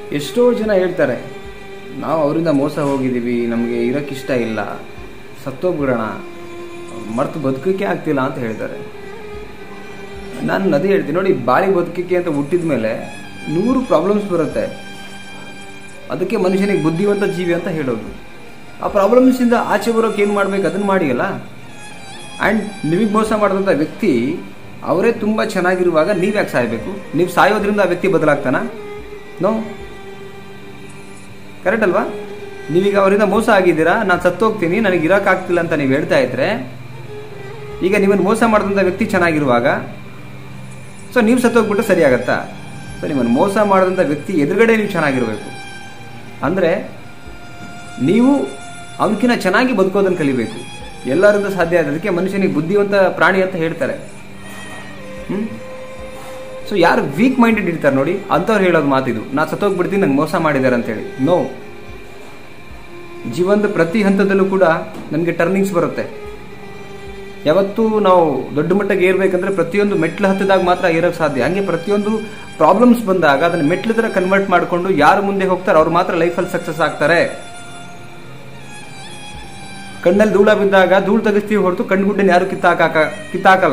ಎಷ್ಟೋ ಜನ ಹೇಳ್ತಾರೆ ನಾವು ಅವರಿಂದ ಮೋಸ ಹೋಗಿದ್ದೀವಿ ನಮಗೆ ಇರೋಕ್ಕಿಷ್ಟ ಇಲ್ಲ ಸತ್ತೋಗ್ಬಿಡೋಣ ಮರ್ತು ಬದುಕಕ್ಕೆ ಆಗ್ತಿಲ್ಲ ಅಂತ ಹೇಳ್ತಾರೆ ನಾನು ಅದೇ ಹೇಳ್ತೀನಿ ನೋಡಿ ಬಾಳಿ ಬದುಕಕ್ಕೆ ಅಂತ ಹುಟ್ಟಿದ ಮೇಲೆ ನೂರು ಪ್ರಾಬ್ಲಮ್ಸ್ ಬರುತ್ತೆ ಅದಕ್ಕೆ ಮನುಷ್ಯನಿಗೆ ಬುದ್ಧಿವಂತ ಜೀವಿ ಅಂತ ಹೇಳೋದು ಆ ಪ್ರಾಬ್ಲಮ್ಸಿಂದ ಆಚೆ ಬರೋಕೆ ಏನು ಮಾಡ್ಬೇಕು ಅದನ್ನು ಮಾಡಿಯಲ್ಲ ಆ್ಯಂಡ್ ನಿಮಗೆ ಮೋಸ ಮಾಡಿದಂಥ ವ್ಯಕ್ತಿ ಅವರೇ ತುಂಬ ಚೆನ್ನಾಗಿರುವಾಗ ನೀವು ಯಾಕೆ ಸಾಯಬೇಕು ನೀವು ಸಾಯೋದ್ರಿಂದ ಆ ವ್ಯಕ್ತಿ ಬದಲಾಗ್ತಾನ ನೋ ಕರೆಕ್ಟ್ ಅಲ್ವಾ ನೀವೀಗ ಅವರಿಂದ ಮೋಸ ಆಗಿದ್ದೀರಾ ನಾನು ಸತ್ತೋಗ್ತೀನಿ ನನಗೆ ಇರೋಕ್ಕಾಗ್ತಿಲ್ಲ ಅಂತ ನೀವು ಹೇಳ್ತಾ ಇದ್ರೆ ಈಗ ನಿಮ್ಮನ್ನು ಮೋಸ ಮಾಡಿದಂಥ ವ್ಯಕ್ತಿ ಚೆನ್ನಾಗಿರುವಾಗ ಸೊ ನೀವು ಸತ್ತೋಗ್ಬಿಟ್ಟು ಸರಿ ಆಗತ್ತಾ ಸೊ ನಿಮ್ಮನ್ನು ಮೋಸ ಮಾಡಿದಂಥ ವ್ಯಕ್ತಿ ಎದುರುಗಡೆ ನೀವು ಚೆನ್ನಾಗಿರಬೇಕು ಅಂದರೆ ನೀವು ಅವನಕಿನ ಚೆನ್ನಾಗಿ ಬದುಕೋದನ್ನು ಕಲಿಬೇಕು ಎಲ್ಲರಿಂದ ಸಾಧ್ಯ ಆಗೋದಕ್ಕೆ ಮನುಷ್ಯನಿಗೆ ಬುದ್ಧಿವಂತ ಪ್ರಾಣಿ ಅಂತ ಹೇಳ್ತಾರೆ ಹ್ಮ್ ಸೊ ಯಾರು ವೀಕ್ ಮೈಂಡೆಡ್ ಇರ್ತಾರೆ ನೋಡಿ ಅಂಥವ್ರು ಹೇಳೋದು ಮಾತಿದು ನಾ ಸತ್ತೋಗ್ಬಿಡ್ತೀನಿ ನಂಗೆ ಮೋಸ ಮಾಡಿದ್ದಾರೆ ಅಂತೇಳಿ ನೋ ಜೀವನದ ಪ್ರತಿ ಹಂತದಲ್ಲೂ ಕೂಡ ನಮಗೆ ಟರ್ನಿಂಗ್ಸ್ ಬರುತ್ತೆ ಯಾವತ್ತೂ ನಾವು ದೊಡ್ಡ ಮಟ್ಟಕ್ಕೆ ಏರ್ಬೇಕಂದ್ರೆ ಪ್ರತಿಯೊಂದು ಮೆಟ್ಲು ಹತ್ತದಾಗ ಮಾತ್ರ ಏರೋಕ್ಕೆ ಸಾಧ್ಯ ಹಂಗೆ ಪ್ರತಿಯೊಂದು ಪ್ರಾಬ್ಲಮ್ಸ್ ಬಂದಾಗ ಅದನ್ನ ಮೆಟ್ಲು ಥರ ಕನ್ವರ್ಟ್ ಮಾಡಿಕೊಂಡು ಯಾರು ಮುಂದೆ ಹೋಗ್ತಾರೆ ಅವ್ರು ಮಾತ್ರ ಲೈಫಲ್ಲಿ ಸಕ್ಸಸ್ ಆಗ್ತಾರೆ ಕಣ್ಣಲ್ಲಿ ಧೂಳ ಬಿದ್ದಾಗ ಧೂಳು ತೆಗಿಸ್ತೀವಿ ಹೊರತು ಕಣ್ಗುಡ್ಡನ್ನು ಯಾರು ಕಿತ್ತಾಕ ಕಿತ್ತಾಕಲ್ಲ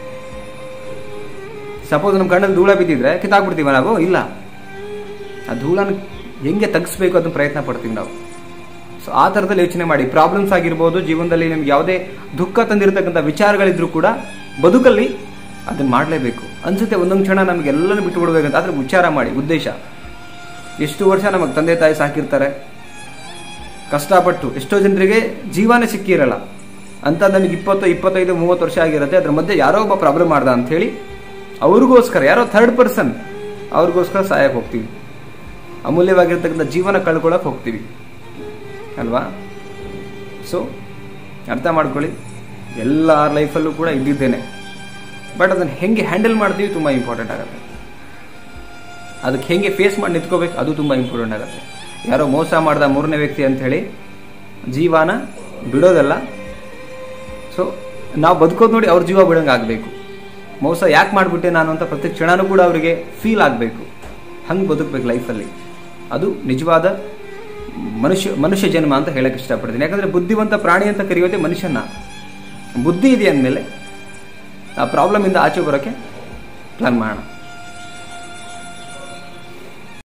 ಸಪೋಸ್ ನಮ್ಮ ಕಣ್ಣಲ್ಲಿ ಧೂಳ ಬಿದ್ದಿದ್ರೆ ಕಿತ್ತಾಕ್ಬಿಡ್ತೀವ ನಾವು ಇಲ್ಲ ಆ ಧೂಳನ ಹೆಂಗೆ ತೆಗಿಸ್ಬೇಕು ಅದನ್ನ ಪ್ರಯತ್ನ ಪಡ್ತೀವಿ ನಾವು ಸೊ ಆ ಥರದಲ್ಲಿ ಯೋಚನೆ ಮಾಡಿ ಪ್ರಾಬ್ಲಮ್ಸ್ ಆಗಿರ್ಬೋದು ಜೀವನದಲ್ಲಿ ನಿಮ್ಗೆ ಯಾವುದೇ ದುಃಖ ತಂದಿರತಕ್ಕಂಥ ವಿಚಾರಗಳಿದ್ರು ಕೂಡ ಬದುಕಲ್ಲಿ ಅದನ್ನ ಮಾಡಲೇಬೇಕು ಅನ್ಸುತ್ತೆ ಒಂದೊಂದು ಕ್ಷಣ ನಮಗೆಲ್ಲನೂ ಬಿಟ್ಟು ಬಿಡ್ಬೇಕಂತ ಆದ್ರೆ ವಿಚಾರ ಮಾಡಿ ಉದ್ದೇಶ ಎಷ್ಟು ವರ್ಷ ನಮಗೆ ತಂದೆ ತಾಯಿ ಸಾಕಿರ್ತಾರೆ ಕಷ್ಟಪಟ್ಟು ಎಷ್ಟೋ ಜನರಿಗೆ ಜೀವನ ಸಿಕ್ಕಿರಲ್ಲ ಅಂತ ನಮಗೆ ಇಪ್ಪತ್ತು ಇಪ್ಪತ್ತೈದು ಮೂವತ್ತು ವರ್ಷ ಆಗಿರುತ್ತೆ ಅದ್ರ ಮಧ್ಯೆ ಯಾರೋ ಒಬ್ಬ ಪ್ರಾಬ್ಲಮ್ ಮಾಡ್ದ ಅಂತ ಹೇಳಿ ಅವ್ರಿಗೋಸ್ಕರ ಯಾರೋ ಥರ್ಡ್ ಪರ್ಸನ್ ಅವ್ರಿಗೋಸ್ಕರ ಸಹಾಯಕ್ಕೆ ಹೋಗ್ತೀವಿ ಅಮೂಲ್ಯವಾಗಿರ್ತಕ್ಕಂಥ ಜೀವನ ಕಳ್ಕೊಳಕ್ಕೆ ಹೋಗ್ತೀವಿ ಅಲ್ವಾ ಸೊ ಅರ್ಥ ಮಾಡ್ಕೊಳ್ಳಿ ಎಲ್ಲ ಲೈಫಲ್ಲೂ ಕೂಡ ಇದ್ದಿದ್ದೇನೆ ಬಟ್ ಅದನ್ನು ಹೆಂಗೆ ಹ್ಯಾಂಡಲ್ ಮಾಡ್ತೀವಿ ತುಂಬ ಇಂಪಾರ್ಟೆಂಟ್ ಆಗುತ್ತೆ ಅದಕ್ಕೆ ಹೆಂಗೆ ಫೇಸ್ ಮಾಡಿ ನಿಂತ್ಕೋಬೇಕು ಅದು ತುಂಬ ಇಂಪಾರ್ಟೆಂಟ್ ಆಗುತ್ತೆ ಯಾರೋ ಮೋಸ ಮಾಡ್ದ ಮೂರನೇ ವ್ಯಕ್ತಿ ಅಂತ ಹೇಳಿ ಜೀವನ ಬಿಡೋದಲ್ಲ ಸೊ ನಾವು ಬದುಕೋದು ನೋಡಿ ಅವ್ರ ಜೀವ ಬಿಡಂಗೆ ಆಗಬೇಕು ಮೋಸ ಯಾಕೆ ಮಾಡಿಬಿಟ್ಟೆ ನಾನು ಅಂತ ಪ್ರತಿ ಕ್ಷಣನೂ ಕೂಡ ಅವರಿಗೆ ಫೀಲ್ ಆಗಬೇಕು ಹಂಗೆ ಬದುಕಬೇಕು ಲೈಫಲ್ಲಿ ಅದು ನಿಜವಾದ ಮನುಷ್ಯ ಮನುಷ್ಯ ಜನ್ಮ ಅಂತ ಹೇಳಕ್ಕೆ ಇಷ್ಟಪಡ್ತೀನಿ ಯಾಕಂದರೆ ಬುದ್ಧಿವಂತ ಪ್ರಾಣಿ ಅಂತ ಕರೆಯೋದೇ ಮನುಷ್ಯನ ಬುದ್ಧಿ ಇದೆ ಅಂದಮೇಲೆ ಆ ಪ್ರಾಬ್ಲಮಿಂದ ಆಚೆ ಬರೋಕ್ಕೆ ಪ್ಲಾನ್ ಮಾಡೋಣ